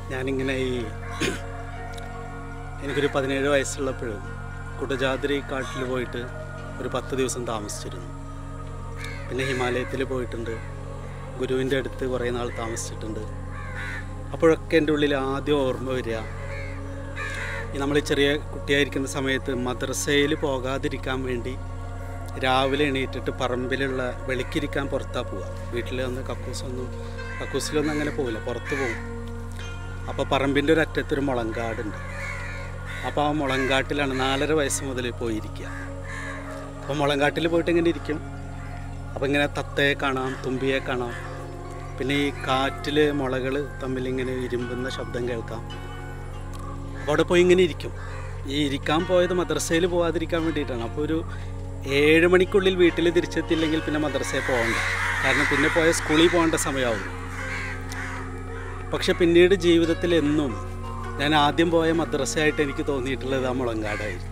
ഞാനിങ്ങനെ ഈ എനിക്കൊരു പതിനേഴ് വയസ്സുള്ളപ്പോഴും കുടജാദ്രി കാട്ടിൽ പോയിട്ട് ഒരു പത്ത് ദിവസം താമസിച്ചിരുന്നു പിന്നെ ഹിമാലയത്തിൽ പോയിട്ടുണ്ട് ഗുരുവിൻ്റെ അടുത്ത് കുറേ നാൾ താമസിച്ചിട്ടുണ്ട് അപ്പോഴൊക്കെ എൻ്റെ ഉള്ളിൽ ആദ്യം ഓർമ്മ വരിക ഈ നമ്മൾ ചെറിയ കുട്ടിയായിരിക്കുന്ന സമയത്ത് മദ്രസയിൽ പോകാതിരിക്കാൻ വേണ്ടി രാവിലെ എണീറ്റിട്ട് പറമ്പിലുള്ള വെളിക്കിരിക്കാൻ പുറത്താണ് പോവുക വീട്ടിൽ വന്ന് കക്കൂസൊന്നും കക്കൂസിലൊന്നും അങ്ങനെ പോവില്ല പുറത്ത് പോകും അപ്പോൾ പറമ്പിൻ്റെ ഒരു അറ്റത്തൊരു മുളങ്കാടുണ്ട് അപ്പോൾ ആ മുളങ്കാട്ടിലാണ് നാലര വയസ്സ് മുതൽ പോയിരിക്കുക അപ്പോൾ മുളങ്കാട്ടിൽ പോയിട്ട് ഇങ്ങനെ ഇരിക്കും അപ്പോൾ ഇങ്ങനെ തത്തയെ കാണാം തുമ്പിയെ കാണാം പിന്നെ ഈ കാറ്റിൽ മുളകൾ തമ്മിൽ ഇങ്ങനെ ഇരുമ്പുന്ന ശബ്ദം കേൾക്കാം അപ്പോൾ അവിടെ പോയി ഇങ്ങനെ ഇരിക്കും ഈ ഇരിക്കാൻ പോയത് മദ്രസയിൽ പോകാതിരിക്കാൻ വേണ്ടിയിട്ടാണ് അപ്പോൾ ഒരു ഏഴ് മണിക്കുള്ളിൽ വീട്ടിൽ തിരിച്ചെത്തിയില്ലെങ്കിൽ പിന്നെ മദ്രസയിൽ പോകണ്ട കാരണം പിന്നെ പോയ സ്കൂളിൽ പോകേണ്ട സമയമാവും പക്ഷെ പിന്നീട് ജീവിതത്തിൽ എന്നും ഞാൻ ആദ്യം പോയ മദ്രസയായിട്ട് എനിക്ക് തോന്നിയിട്ടുള്ളത് ആ മുളങ്കാടായിരുന്നു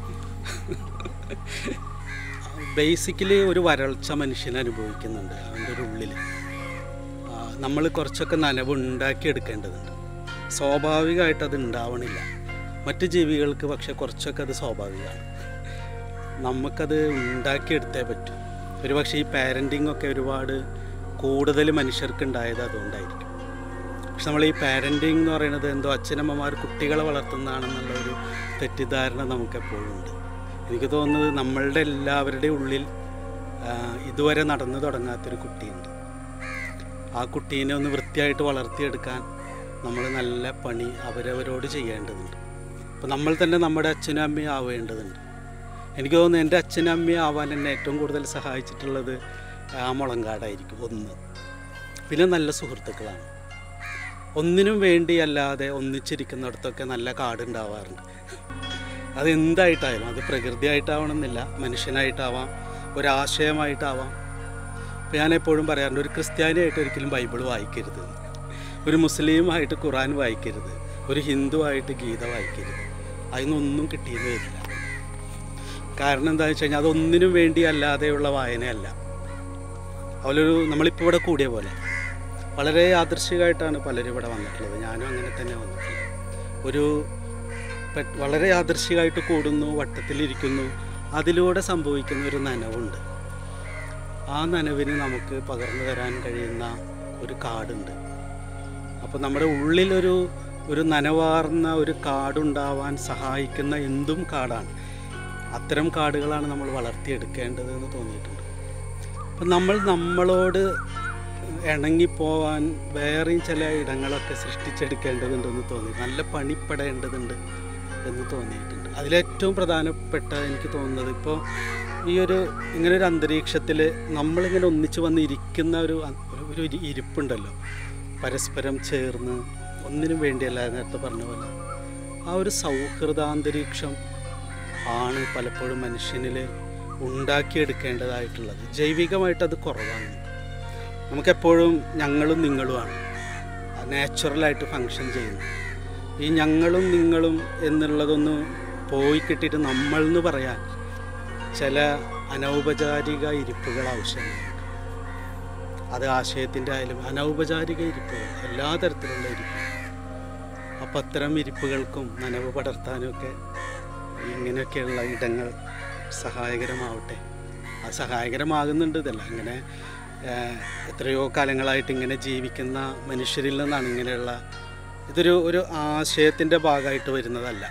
ബേസിക്കലി ഒരു വരൾച്ച മനുഷ്യൻ അനുഭവിക്കുന്നുണ്ട് അവൻ്റെ ഒരു ഉള്ളിൽ നമ്മൾ കുറച്ചൊക്കെ നനവ് ഉണ്ടാക്കിയെടുക്കേണ്ടതുണ്ട് സ്വാഭാവികമായിട്ട് അത് ഉണ്ടാവണില്ല മറ്റ് ജീവികൾക്ക് പക്ഷെ കുറച്ചൊക്കെ അത് സ്വാഭാവികമാണ് നമുക്കത് ഉണ്ടാക്കിയെടുത്തേ പറ്റൂ ഒരു പക്ഷേ ഈ പാരൻറ്റിങ് ഒക്കെ ഒരുപാട് കൂടുതൽ മനുഷ്യർക്ക് ഉണ്ടായത് അതുകൊണ്ടായിരിക്കും പക്ഷെ നമ്മൾ ഈ പാരൻറ്റിങ് എന്ന് പറയുന്നത് എന്തോ അച്ഛനമ്മമാർ കുട്ടികളെ വളർത്തുന്നതാണെന്നുള്ള ഒരു തെറ്റിദ്ധാരണ നമുക്കെപ്പോഴും ഉണ്ട് എനിക്ക് തോന്നുന്നത് നമ്മളുടെ എല്ലാവരുടെയും ഉള്ളിൽ ആ, ഇതുവരെ നടന്നു തുടങ്ങാത്തൊരു കുട്ടിയുണ്ട് ആ കുട്ടീനെ ഒന്ന് വൃത്തിയായിട്ട് വളർത്തിയെടുക്കാൻ നമ്മൾ നല്ല പണി അവരവരോട് ചെയ്യേണ്ടതുണ്ട് അപ്പോൾ നമ്മൾ തന്നെ നമ്മുടെ അച്ഛനും അമ്മയും ആവേണ്ടതുണ്ട് എനിക്ക് തോന്നുന്നു എൻ്റെ അച്ഛനും അമ്മയും ആവാൻ എന്നെ ഏറ്റവും കൂടുതൽ സഹായിച്ചിട്ടുള്ളത് ആ മുളങ്കാടായിരിക്കും ഒന്ന് പിന്നെ നല്ല സുഹൃത്തുക്കളാണ് ഒന്നിനും വേണ്ടി അല്ലാതെ ഒന്നിച്ചിരിക്കുന്നിടത്തൊക്കെ നല്ല കാടുണ്ടാവാറുണ്ട് അത് എന്തായിട്ടായാലും അത് പ്രകൃതിയായിട്ടാവണമെന്നില്ല മനുഷ്യനായിട്ടാവാം ഒരാശയമായിട്ടാവാം അപ്പോൾ ഞാൻ എപ്പോഴും പറയാറുണ്ട് ഒരു ക്രിസ്ത്യാനിയായിട്ട് ഒരിക്കലും ബൈബിൾ വായിക്കരുത് ഒരു മുസ്ലിമായിട്ട് ഖുറാൻ വായിക്കരുത് ഒരു ഹിന്ദുവായിട്ട് ഗീത വായിക്കരുത് അതിനൊന്നും കിട്ടിയെന്ന് വരില്ല കാരണം എന്താണെന്ന് വെച്ച് കഴിഞ്ഞാൽ അതൊന്നിനും വേണ്ടി അല്ലാതെയുള്ള വായനയല്ല അതിലൊരു നമ്മളിപ്പോൾ ഇവിടെ കൂടിയ പോലെ വളരെ യാദൃശികമായിട്ടാണ് പലരും ഇവിടെ വന്നിട്ടുള്ളത് ഞാനും അങ്ങനെ തന്നെ വന്നിട്ടുള്ളത് ഒരു പെ- വളരെ യാദൃശികമായിട്ട് കൂടുന്നു വട്ടത്തിലിരിക്കുന്നു അതിലൂടെ സംഭവിക്കുന്ന ഒരു നനവുണ്ട് ആ നനവിന് നമുക്ക് പകർന്നു തരാൻ കഴിയുന്ന ഒരു കാടുണ്ട് അപ്പോൾ നമ്മുടെ ഉള്ളിലൊരു ഒരു നനവാർന്ന ഒരു കാടുണ്ടാവാൻ സഹായിക്കുന്ന എന്തും കാടാണ് അത്തരം കാടുകളാണ് നമ്മൾ വളർത്തിയെടുക്കേണ്ടത് എന്ന് തോന്നിയിട്ടുണ്ട് അപ്പം നമ്മൾ നമ്മളോട് ഇണങ്ങിപ്പോവാൻ വേറെയും ചില ഇടങ്ങളൊക്കെ സൃഷ്ടിച്ചെടുക്കേണ്ടതുണ്ടെന്ന് തോന്നി നല്ല പണിപ്പെടേണ്ടതുണ്ട് എന്ന് തോന്നിയിട്ടുണ്ട് അതിലേറ്റവും പ്രധാനപ്പെട്ട എനിക്ക് തോന്നുന്നത് ഇപ്പോൾ ഈ ഒരു ഇങ്ങനെ ഒരു അന്തരീക്ഷത്തിൽ നമ്മളിങ്ങനെ ഒന്നിച്ച് വന്ന് ഇരിക്കുന്ന ഒരു അ- ഒരു- ഒരു ഇരി- ഇരിപ്പുണ്ടല്ലോ പരസ്പരം ചേർന്ന് ഒന്നിനും വേണ്ടിയല്ല നേരത്തെ പറഞ്ഞ പോലെ ആ ഒരു സൗഹൃദാന്തരീക്ഷം ആണ് പലപ്പോഴും മനുഷ്യനിൽ ഉണ്ടാക്കിയെടുക്കേണ്ടതായിട്ടുള്ളത് ജൈവികമായിട്ട് അത് കുറവാണ് നമുക്കെപ്പോഴും ഞങ്ങളും നിങ്ങളുമാണ് നാച്ചുറലായിട്ട് ഫങ്ഷൻ ചെയ്യുന്നു ഈ ഞങ്ങളും നിങ്ങളും എന്നുള്ളതൊന്ന് പോയി കിട്ടിയിട്ട് നമ്മൾ എന്ന് പറയാൻ ചില അനൗപചാരിക ഇരിപ്പുകൾ ആവശ്യമാണ് അത് ആശയത്തിൻ്റെ ആയാലും അനൗപചാരിക ഇരിപ്പുകൾ എല്ലാ തരത്തിലുള്ള ഇരിപ്പുകൾ അപ്പം അത്തരം ഇരിപ്പുകൾക്കും നനവ് പടർത്താനും ഒക്കെ ഇങ്ങനെയൊക്കെയുള്ള ഇടങ്ങൾ സഹായകരമാവട്ടെ അത് സഹായകരമാകുന്നുണ്ട് ഇതല്ല അങ്ങനെ ഏഹ്, എത്രയോ കാലങ്ങളായിട്ട് ഇങ്ങനെ ജീവിക്കുന്ന മനുഷ്യരിൽ നിന്നാണ് ഇങ്ങനെയുള്ള ഇതൊരു ഒരു ആശയത്തിൻ്റെ ഭാഗമായിട്ട് വരുന്നതല്ല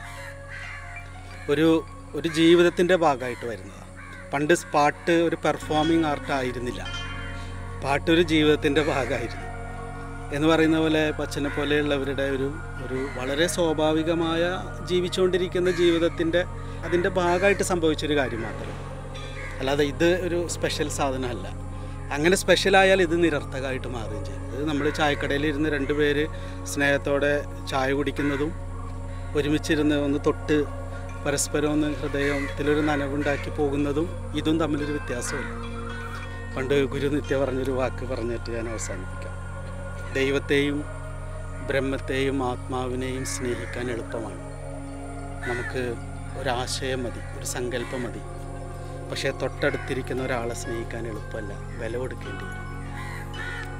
ഒരു ഒരു ജീവിതത്തിൻ്റെ ഭാഗമായിട്ട് വരുന്നതാണ് പണ്ട് പാട്ട് ഒരു പെർഫോമിംഗ് ആർട്ട് ആയിരുന്നില്ല പാട്ട് ഒരു ജീവിതത്തിൻ്റെ ഭാഗമായിരുന്നു എന്ന് പറയുന്ന പോലെ പച്ചനെ പോലെയുള്ളവരുടെ ഒരു ഒരു വളരെ സ്വാഭാവികമായ ജീവിച്ചുകൊണ്ടിരിക്കുന്ന ജീവിതത്തിൻ്റെ അതിൻ്റെ ഭാഗമായിട്ട് സംഭവിച്ചൊരു കാര്യം മാത്രമേ അല്ലാതെ ഇത് ഒരു സ്പെഷ്യൽ സാധനമല്ല അങ്ങനെ സ്പെഷ്യലായാൽ ഇത് നിരർത്ഥകമായിട്ട് മാറുകയും ചെയ്യും ഇത് നമ്മൾ ചായക്കടയിൽ ഇരുന്ന് രണ്ട് പേര് സ്നേഹത്തോടെ ചായ കുടിക്കുന്നതും ഒരുമിച്ചിരുന്ന് ഒന്ന് തൊട്ട് പരസ്പരം ഒന്ന് ഹൃദയത്തിലൊരു നനവുണ്ടാക്കി പോകുന്നതും ഇതും തമ്മിലൊരു വ്യത്യാസമില്ല പണ്ട് ഗുരു നിത്യ പറഞ്ഞൊരു വാക്ക് പറഞ്ഞിട്ട് ഞാൻ അവസാനിപ്പിക്കാം ദൈവത്തെയും ബ്രഹ്മത്തെയും ആത്മാവിനെയും സ്നേഹിക്കാൻ എളുപ്പമാണ് നമുക്ക് ഒരാശയം മതി ഒരു സങ്കല്പം മതി പക്ഷേ തൊട്ടടുത്തിരിക്കുന്ന ഒരാളെ സ്നേഹിക്കാൻ എളുപ്പമല്ല വില കൊടുക്കേണ്ടി വരും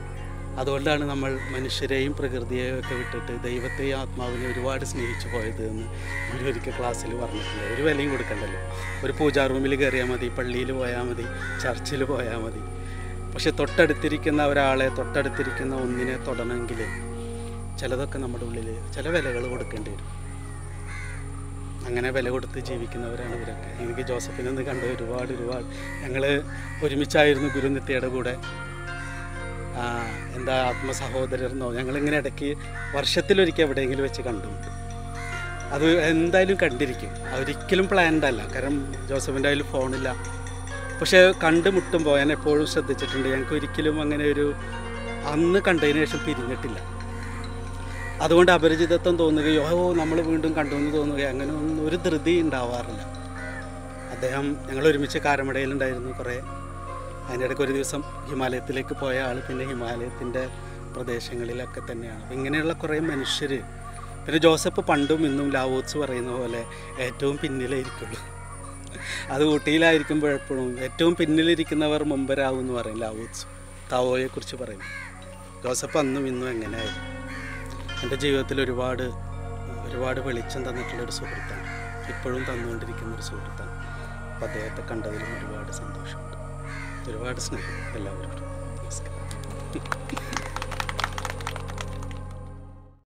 അതുകൊണ്ടാണ് നമ്മൾ മനുഷ്യരെയും പ്രകൃതിയെയും ഒക്കെ വിട്ടിട്ട് ദൈവത്തെയും ആത്മാവിനെ ഒരുപാട് സ്നേഹിച്ചു പോയത് എന്ന് ഗുരു ഒരിക്കൽ ക്ലാസ്സിൽ പറഞ്ഞിട്ടുണ്ട് ഒരു വിലയും കൊടുക്കണ്ടല്ലോ ഒരു പൂജാ റൂമിൽ കയറിയാൽ മതി പള്ളിയിൽ പോയാൽ മതി ചർച്ചിൽ പോയാൽ മതി പക്ഷെ തൊട്ടടുത്തിരിക്കുന്ന ഒരാളെ തൊട്ടടുത്തിരിക്കുന്ന ഒന്നിനെ തൊടണമെങ്കിൽ ചിലതൊക്കെ നമ്മുടെ ഉള്ളിൽ ചില വിലകൾ കൊടുക്കേണ്ടി വരും അങ്ങനെ വില കൊടുത്ത് ജീവിക്കുന്നവരാണ് ഇവരൊക്കെ എനിക്ക് ജോസഫിനെ ഒന്ന് കണ്ട് ഒരുപാട് ഒരുപാട് ഞങ്ങൾ ഒരുമിച്ചായിരുന്നു ഗുരുനിത്യയുടെ കൂടെ ആ, എന്താ ആത്മസഹോദരർന്നോ ഞങ്ങളിങ്ങനെ ഇടയ്ക്ക് വർഷത്തിലൊരിക്കൽ എവിടെയെങ്കിലും വെച്ച് കണ്ടുമുട്ടും അത് എന്തായാലും കണ്ടിരിക്കും ഒരിക്കലും പ്ലാൻഡ് അല്ല കാരണം ജോസഫിൻ്റെ കയ്യിൽ ഫോണില്ല പക്ഷേ കണ്ടുമുട്ടുമ്പോൾ ഞാൻ എപ്പോഴും ശ്രദ്ധിച്ചിട്ടുണ്ട് ഞങ്ങൾക്ക് ഒരിക്കലും അങ്ങനെ ഒരു അന്ന് കണ്ടതിന് ശേഷം പിരിഞ്ഞിട്ടില്ല അതുകൊണ്ട് അപരിചിതത്വം തോന്നുകയോ ഓ നമ്മൾ വീണ്ടും കണ്ടു എന്ന് തോന്നുകയോ അങ്ങനെ ഒന്നും ഒരു ധൃതി ഉണ്ടാവാറില്ല അദ്ദേഹം ഞങ്ങൾ ഒരുമിച്ച് കാരമടയിലുണ്ടായിരുന്നു കുറേ അതിനിടയ്ക്ക് ഒരു ദിവസം ഹിമാലയത്തിലേക്ക് പോയ ആൾ പിന്നെ ഹിമാലയത്തിൻ്റെ പ്രദേശങ്ങളിലൊക്കെ തന്നെയാണ് അപ്പം ഇങ്ങനെയുള്ള കുറേ മനുഷ്യർ പിന്നെ ജോസഫ് പണ്ടും ഇന്നും ലാവോത്സ് പറയുന്ന പോലെ ഏറ്റവും പിന്നിലായിരിക്കുള്ളൂ അത് ഊട്ടിയിലായിരിക്കുമ്പോൾ എപ്പോഴും ഏറ്റവും പിന്നിലിരിക്കുന്നവർ മുമ്പരാകും എന്ന് പറയും ലാവോത്സ് താവോയെക്കുറിച്ച് പറയും ജോസഫ് അന്നും ഇന്നും എങ്ങനെയായിരുന്നു എൻ്റെ ജീവിതത്തിൽ ഒരുപാട് ഒരുപാട് വെളിച്ചം തന്നിട്ടുള്ളൊരു സുഹൃത്താണ് ഇപ്പോഴും തന്നുകൊണ്ടിരിക്കുന്ന ഒരു സുഹൃത്താണ് അപ്പോൾ അദ്ദേഹത്തെ കണ്ടതിലും ഒരുപാട് സന്തോഷമുണ്ട് ഒരുപാട് സ്നേഹം എല്ലാവരോടും നമസ്കാരം